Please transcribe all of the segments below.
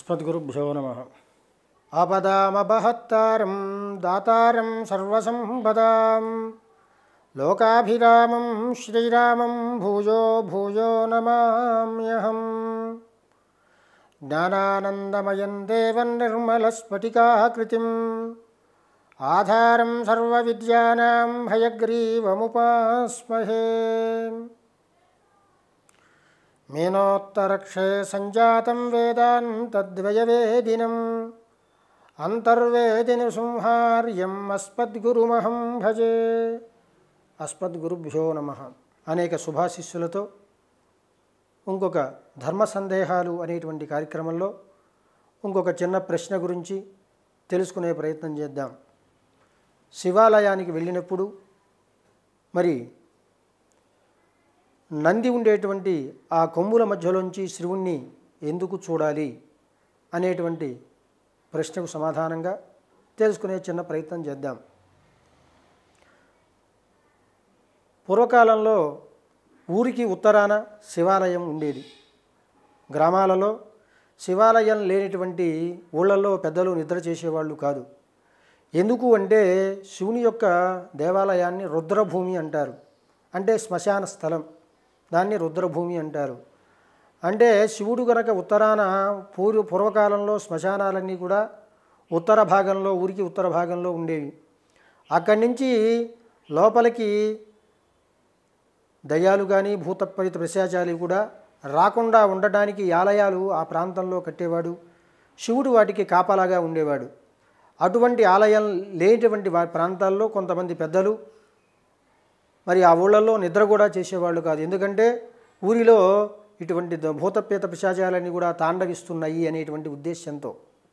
అస్మద్గురుభ్యో నమ ఆపదామపహత్తారం దాతారం సర్వసంపదాం లోకాభిరామం శ్రీరామం భూయో భూయో నమామ్యహం జ్ఞానానందమయం దేవం నిర్మలస్ఫటికాకృతిం ఆధారం సర్వవిద్యానాం హయగ్రీవముపాస్మహే మీనోత్తరక్షే సంజాతం వేదాంతద్వయవేదినం అంతర్వేదిని సంహార్యం అస్మద్గురుమహం భజే అస్మద్గురుభ్యో నమ అనేక శుభాశిస్సులతో ఇంకొక ధర్మ సందేహాలు అనేటువంటి కార్యక్రమంలో ఇంకొక చిన్న ప్రశ్న గురించి తెలుసుకునే ప్రయత్నం చేద్దాం శివాలయానికి వెళ్ళినప్పుడు మరి నంది ఉండేటువంటి ఆ కొమ్ముల మధ్యలోంచి శివుణ్ణి ఎందుకు చూడాలి అనేటువంటి ప్రశ్నకు సమాధానంగా తెలుసుకునే చిన్న ప్రయత్నం చేద్దాం పూర్వకాలంలో ఊరికి ఉత్తరాన శివాలయం ఉండేది గ్రామాలలో శివాలయం లేనటువంటి ఊళ్ళల్లో పెద్దలు నిద్ర చేసేవాళ్ళు కాదు ఎందుకు అంటే శివుని యొక్క దేవాలయాన్ని రుద్రభూమి అంటారు అంటే శ్మశాన స్థలం దాన్ని రుద్రభూమి అంటారు అంటే శివుడు గనక ఉత్తరాన పూర్వ పూర్వకాలంలో శ్మశానాలన్నీ కూడా ఉత్తర భాగంలో ఊరికి ఉత్తర భాగంలో ఉండేవి అక్కడి నుంచి లోపలికి దయ్యాలు కానీ భూతప్రేత ప్రశాచాలు కూడా రాకుండా ఉండటానికి ఆలయాలు ఆ ప్రాంతంలో కట్టేవాడు శివుడు వాటికి కాపలాగా ఉండేవాడు అటువంటి ఆలయం లేనటువంటి వా ప్రాంతాల్లో కొంతమంది పెద్దలు మరి ఆ ఊళ్ళల్లో నిద్ర కూడా చేసేవాళ్ళు కాదు ఎందుకంటే ఊరిలో ఇటువంటి ద- భూతప్రేత పిశాచాలన్నీ కూడా తాండవిస్తున్నాయి అనేటువంటి ఉద్దేశంతో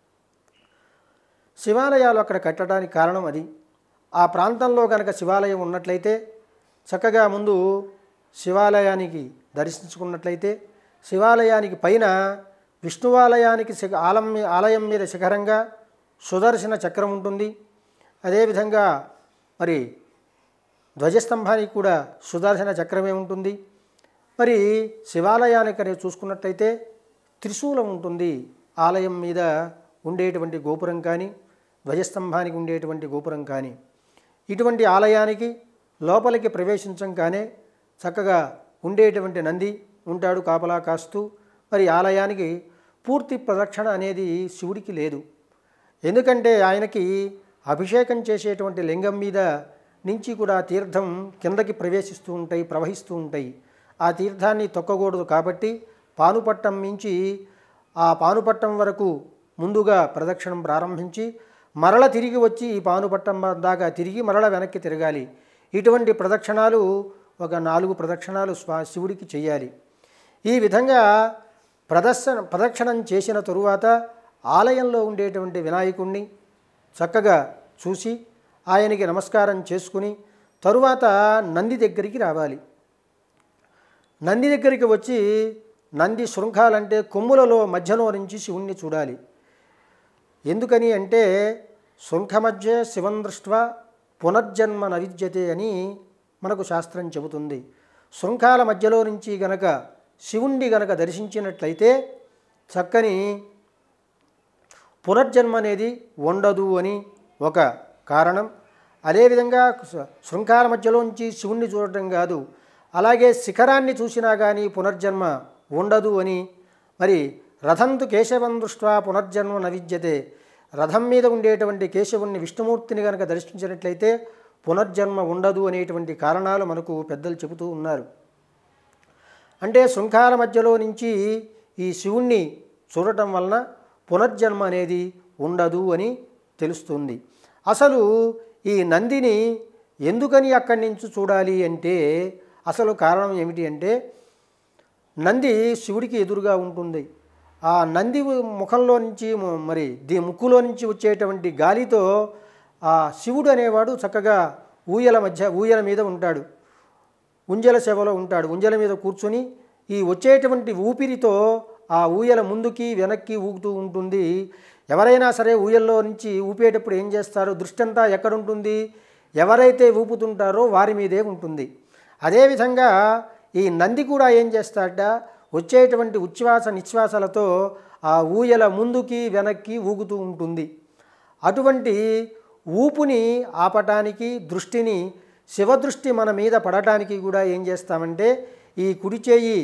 శివాలయాలు అక్కడ కట్టడానికి కారణం అది ఆ ప్రాంతంలో కనుక శివాలయం ఉన్నట్లయితే చక్కగా ముందు శివాలయానికి దర్శించుకున్నట్లయితే శివాలయానికి పైన విష్ణువాలయానికి శిఖ ఆలం మీ- ఆలయం మీద శిఖరంగా సుదర్శన చక్రం ఉంటుంది అదేవిధంగా మరి ధ్వజస్తంభానికి కూడా సుదర్శన చక్రమే ఉంటుంది మరి శివాలయానికి అనేది చూసుకున్నట్లయితే త్రిశూలం ఉంటుంది ఆలయం మీద ఉండేటువంటి గోపురం కానీ ధ్వజస్తంభానికి ఉండేటువంటి గోపురం కానీ ఇటువంటి ఆలయానికి లోపలికి ప్రవేశించంగానే చక్కగా ఉండేటువంటి నంది ఉంటాడు కాపలా కాస్తూ మరి ఆలయానికి పూర్తి ప్రదక్షిణ అనేది శివుడికి లేదు ఎందుకంటే ఆయనకి అభిషేకం చేసేటువంటి లింగం మీద నుంచి కూడా తీర్థం కిందకి ప్రవేశిస్తూ ఉంటాయి ప్రవహిస్తూ ఉంటాయి ఆ తీర్థాన్ని తొక్కకూడదు కాబట్టి పానుపట్టం మించి ఆ పానుపట్టం వరకు ముందుగా ప్రదక్షిణం ప్రారంభించి మరల తిరిగి వచ్చి ఈ పానుపట్టం దాకా తిరిగి మరల వెనక్కి తిరగాలి ఇటువంటి ప్రదక్షిణాలు ఒక నాలుగు ప్రదక్షిణాలు స్వా శివుడికి చేయాలి ఈ విధంగా ప్రదర్శన ప్రదక్షిణం చేసిన తరువాత ఆలయంలో ఉండేటువంటి వినాయకుణ్ణి చక్కగా చూసి ఆయనకి నమస్కారం చేసుకుని తరువాత నంది దగ్గరికి రావాలి నంది దగ్గరికి వచ్చి నంది శృంఖాలంటే కొమ్ములలో మధ్యలో నుంచి శివుణ్ణి చూడాలి ఎందుకని అంటే శృంఖమధ్య శివం దృష్ట్వా పునర్జన్మ నవిద్యతే అని మనకు శాస్త్రం చెబుతుంది శృంఖాల మధ్యలో నుంచి గనక శివుణ్ణి గనక దర్శించినట్లయితే చక్కని పునర్జన్మ అనేది ఉండదు అని ఒక కారణం అదేవిధంగా శృ- శృంఖాల మధ్యలోంచి శివుణ్ణి చూడటం కాదు అలాగే శిఖరాన్ని చూసినా కానీ పునర్జన్మ ఉండదు అని మరి రథంతు కేశవం దృష్ట్యా పునర్జన్మ నవిద్యతే రథం మీద ఉండేటువంటి కేశవుణ్ణి విష్ణుమూర్తిని కనుక దర్శించినట్లయితే పునర్జన్మ ఉండదు అనేటువంటి కారణాలు మనకు పెద్దలు చెబుతూ ఉన్నారు అంటే శృంఖాల మధ్యలో నుంచి ఈ శివుణ్ణి చూడటం వలన పునర్జన్మ అనేది ఉండదు అని తెలుస్తుంది అసలు ఈ నందిని ఎందుకని అక్కడి నుంచి చూడాలి అంటే అసలు కారణం ఏమిటి అంటే నంది శివుడికి ఎదురుగా ఉంటుంది ఆ నంది ముఖంలో నుంచి మ- మరి దీ ముక్కులో నుంచి వచ్చేటువంటి గాలితో ఆ శివుడు అనేవాడు చక్కగా ఊయల మధ్య ఊయల మీద ఉంటాడు ఉంజల సేవలో ఉంటాడు ఉంజల మీద కూర్చొని ఈ వచ్చేటువంటి ఊపిరితో ఆ ఊయల ముందుకి వెనక్కి ఊగుతూ ఉంటుంది ఎవరైనా సరే ఊయల్లో నుంచి ఊపేటప్పుడు ఏం చేస్తారు దృష్టి అంతా ఎక్కడుంటుంది ఎవరైతే ఊపుతుంటారో వారి మీదే ఉంటుంది అదేవిధంగా ఈ నంది కూడా ఏం చేస్తాడట వచ్చేటువంటి ఉచ్ఛ్వాస నిశ్వాసాలతో ఆ ఊయల ముందుకి వెనక్కి ఊగుతూ ఉంటుంది అటువంటి ఊపుని ఆపటానికి దృష్టిని శివదృష్టి మన మీద పడటానికి కూడా ఏం చేస్తామంటే ఈ కుడి చేయి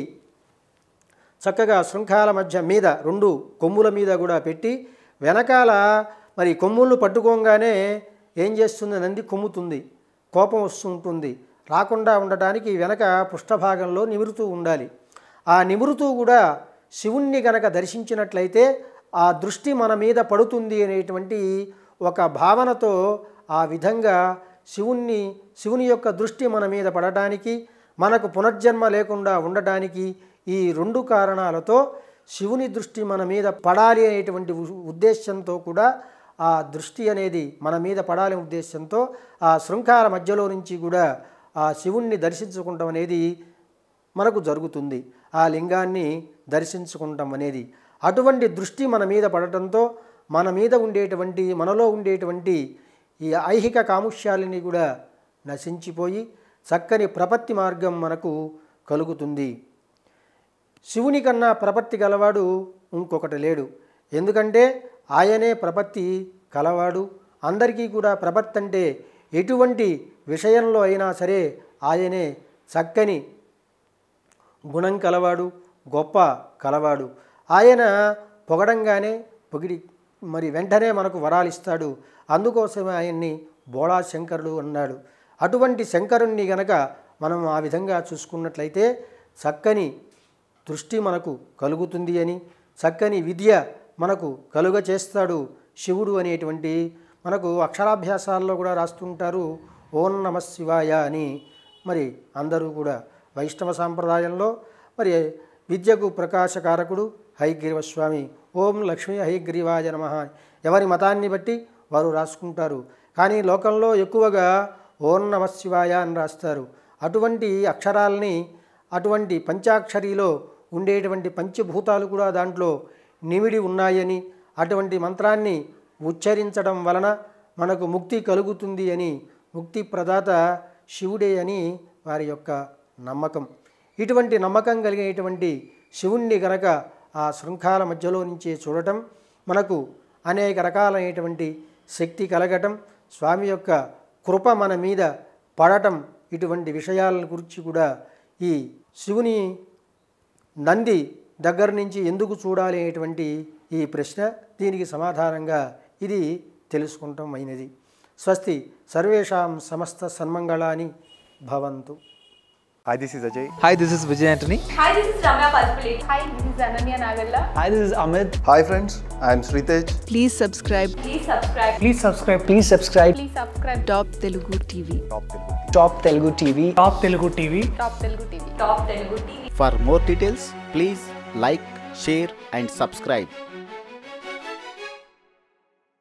చక్కగా శృంఖాల మధ్య మీద రెండు కొమ్ముల మీద కూడా పెట్టి వెనకాల మరి కొమ్ములను పట్టుకోగానే ఏం చేస్తుంది నంది కొమ్ముతుంది కోపం వస్తుంటుంది రాకుండా ఉండటానికి వెనక పృష్ఠభాగంలో నిమురుతూ ఉండాలి ఆ నిమురుతూ కూడా శివుణ్ణి గనక దర్శించినట్లయితే ఆ దృష్టి మన మీద పడుతుంది అనేటువంటి ఒక భావనతో ఆ విధంగా శివుణ్ణి శివుని యొక్క దృష్టి మన మీద పడటానికి మనకు పునర్జన్మ లేకుండా ఉండటానికి ఈ రెండు కారణాలతో శివుని దృష్టి మన మీద పడాలి అనేటువంటి ఉ- ఉద్దేశంతో కూడా ఆ దృష్టి అనేది మన మీద పడాలి ఉద్దేశంతో ఆ శృంఖాల మధ్యలో నుంచి కూడా ఆ శివుణ్ణి దర్శించుకుంటాం అనేది మనకు జరుగుతుంది ఆ లింగాన్ని దర్శించుకుంటాం అనేది అటువంటి దృష్టి మన మీద పడటంతో మన మీద ఉండేటువంటి మనలో ఉండేటువంటి ఈ ఐహిక కాముష్యాలని కూడా నశించిపోయి చక్కని ప్రపత్తి మార్గం మనకు కలుగుతుంది శివుని కన్నా ప్రపత్తి గలవాడు ఇంకొకటి లేడు ఎందుకంటే ఆయనే ప్రపత్తి కలవాడు అందరికీ కూడా ప్రపత్తి అంటే ఎటువంటి విషయంలో అయినా సరే ఆయనే చక్కని గుణం కలవాడు గొప్ప కలవాడు ఆయన పొగడంగానే పొగిడి మరి వెంటనే మనకు వరాలిస్తాడు అందుకోసమే ఆయన్ని బోళా శంకరుడు అన్నాడు అటువంటి శంకరుణ్ణి గనక మనం ఆ విధంగా చూసుకున్నట్లయితే చక్కని దృష్టి మనకు కలుగుతుంది అని చక్కని విద్య మనకు కలుగ చేస్తాడు శివుడు అనేటువంటి మనకు అక్షరాభ్యాసాల్లో కూడా రాస్తుంటారు ఓం నమ శివాయ అని మరి అందరూ కూడా వైష్ణవ సాంప్రదాయంలో మరి విద్యకు ప్రకాశకారకుడు హైగ్రీవస్వామి ఓం లక్ష్మీ హైగ్రీవాయ నమ ఎవరి మతాన్ని బట్టి వారు రాసుకుంటారు కానీ లోకంలో ఎక్కువగా ఓం నమ శివాయ అని రాస్తారు అటువంటి అక్షరాలని అటువంటి పంచాక్షరిలో ఉండేటువంటి పంచభూతాలు కూడా దాంట్లో నిమిడి ఉన్నాయని అటువంటి మంత్రాన్ని ఉచ్చరించడం వలన మనకు ముక్తి కలుగుతుంది అని ముక్తి ప్రదాత శివుడే అని వారి యొక్క నమ్మకం ఇటువంటి నమ్మకం కలిగినటువంటి శివుణ్ణి గనక ఆ శృంఖాల మధ్యలో నుంచే చూడటం మనకు అనేక రకాలైనటువంటి శక్తి కలగటం స్వామి యొక్క కృప మన మీద పడటం ఇటువంటి విషయాల గురించి కూడా ఈ శివుని నంది దగ్గర నుంచి ఎందుకు చూడాలి అనేటువంటి ఈ ప్రశ్న దీనికి సమాధానంగా ఇది తెలుసుకుంటాం అయినది స్వస్తి సర్వేషాం సమస్త సన్మంగళాని భవంతు Hi, this is Ajay. Hi, this is Vijay Antony. Hi, this is Ramya Paspalate. Hi, this is Ananya Nagalla. Hi, this is Amit. Hi, friends. I am Sritej. Please subscribe Please subscribe. Please subscribe. Please subscribe. Please subscribe Top Telugu TV. Top Telugu TV. Top Telugu TV. Top Telugu TV. Top Telugu TV. For more details, please like, share, and subscribe.